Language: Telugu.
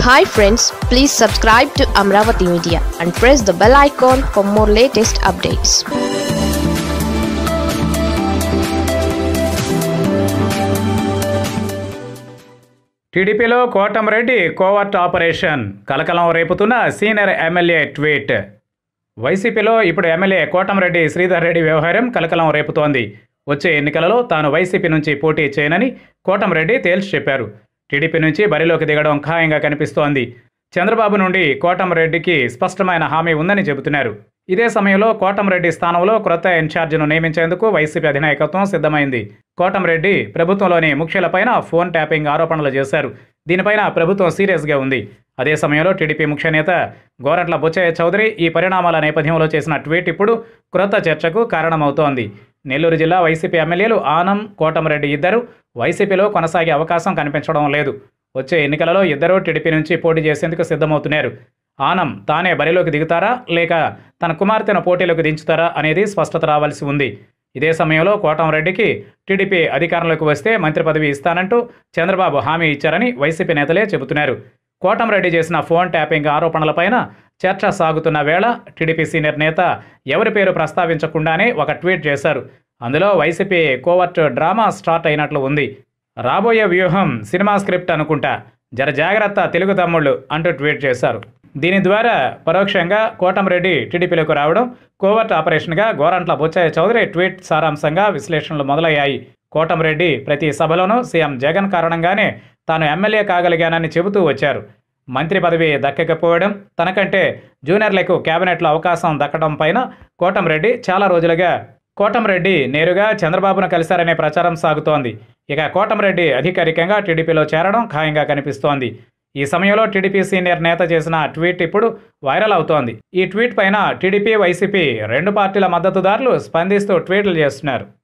hi friends please subscribe to Amaravati media and press the bell icon for more latest updates టీడీపీలో కోటంరెడ్డి కోవర్ట్ ఆపరేషన్ కలకలం రేపుతున్న సీనియర్ ఎమ్మెల్యే ట్వీట్ వైసీపీలో ఇప్పుడు ఎమ్మెల్యే కోటంరెడ్డి శ్రీధర్ రెడ్డి వ్యవహారం కలకలం రేపుతోంది వచ్చే ఎన్నికలలో తాను వైసీపీ నుంచి పోటీ చేయనని కోటంరెడ్డి తేల్చి చెప్పారు టీడీపీ నుంచి బరిలోకి దిగడం ఖాయంగా కనిపిస్తోంది చంద్రబాబు నుండి కోటంరెడ్డికి స్పష్టమైన హామీ ఉందని చెబుతున్నారు ఇదే సమయంలో కోటంరెడ్డి స్థానంలో క్రొత్త ఇన్ఛార్జిను నియమించేందుకు వైసీపీ అధినాయకత్వం సిద్ధమైంది కోటంరెడ్డి ప్రభుత్వంలోని ముఖ్యులపైన ఫోన్ ట్యాపింగ్ ఆరోపణలు చేశారు దీనిపైన ప్రభుత్వం సీరియస్గా ఉంది అదే సమయంలో టీడీపీ ముఖ్య నేత గోరట్ల బుచ్చయ్య చౌదరి ఈ పరిణామాల నేపథ్యంలో చేసిన ట్వీట్ ఇప్పుడు క్రొత్త చర్చకు కారణమవుతోంది నెల్లూరు జిల్లా వైసీపీ ఎమ్మెల్యేలు ఆనం కోటంరెడ్డి ఇద్దరు వైసీపీలో కొనసాగే అవకాశం కనిపించడం లేదు వచ్చే ఎన్నికలలో ఇద్దరూ టీడీపీ నుంచి పోటీ చేసేందుకు సిద్ధమవుతున్నారు ఆనం తానే బరిలోకి దిగుతారా లేక తన కుమార్తెను పోటీలోకి దించుతారా అనేది స్పష్టత రావాల్సి ఉంది ఇదే సమయంలో కోటంరెడ్డికి టీడీపీ అధికారంలోకి వస్తే మంత్రి పదవి ఇస్తానంటూ చంద్రబాబు హామీ ఇచ్చారని వైసీపీ నేతలే చెబుతున్నారు కోటంరెడ్డి చేసిన ఫోన్ ట్యాపింగ్ ఆరోపణలపైన చర్చ సాగుతున్న వేళ టీడీపీ సీనియర్ నేత ఎవరి పేరు ప్రస్తావించకుండానే ఒక ట్వీట్ చేశారు అందులో వైసీపీ కోవర్ట్ డ్రామా స్టార్ట్ అయినట్లు ఉంది రాబోయే వ్యూహం సినిమా స్క్రిప్ట్ అనుకుంటా జర జాగ్రత్త తెలుగు తమ్ముళ్ళు అంటూ ట్వీట్ చేశారు దీని ద్వారా పరోక్షంగా కోటంరెడ్డి టీడీపీలోకి రావడం కోవర్ట్ ఆపరేషన్గా గోరంట్ల బుచ్చయ్య చౌదరి ట్వీట్ సారాంశంగా విశ్లేషణలు మొదలయ్యాయి కోటంరెడ్డి ప్రతి సభలోనూ సీఎం జగన్ కారణంగానే తాను ఎమ్మెల్యే కాగలిగానని చెబుతూ వచ్చారు మంత్రి పదవి దక్కకపోవడం తనకంటే జూనియర్లకు కేబినెట్లో అవకాశం దక్కడం పైన కోటంరెడ్డి చాలా రోజులుగా కోటంరెడ్డి నేరుగా చంద్రబాబును కలిశారనే ప్రచారం సాగుతోంది ఇక కోటంరెడ్డి అధికారికంగా టీడీపీలో చేరడం ఖాయంగా కనిపిస్తోంది ఈ సమయంలో టీడీపీ సీనియర్ నేత చేసిన ట్వీట్ ఇప్పుడు వైరల్ అవుతోంది ఈ ట్వీట్ పైన టీడీపీ వైసీపీ రెండు పార్టీల మద్దతుదారులు స్పందిస్తూ ట్వీట్లు చేస్తున్నారు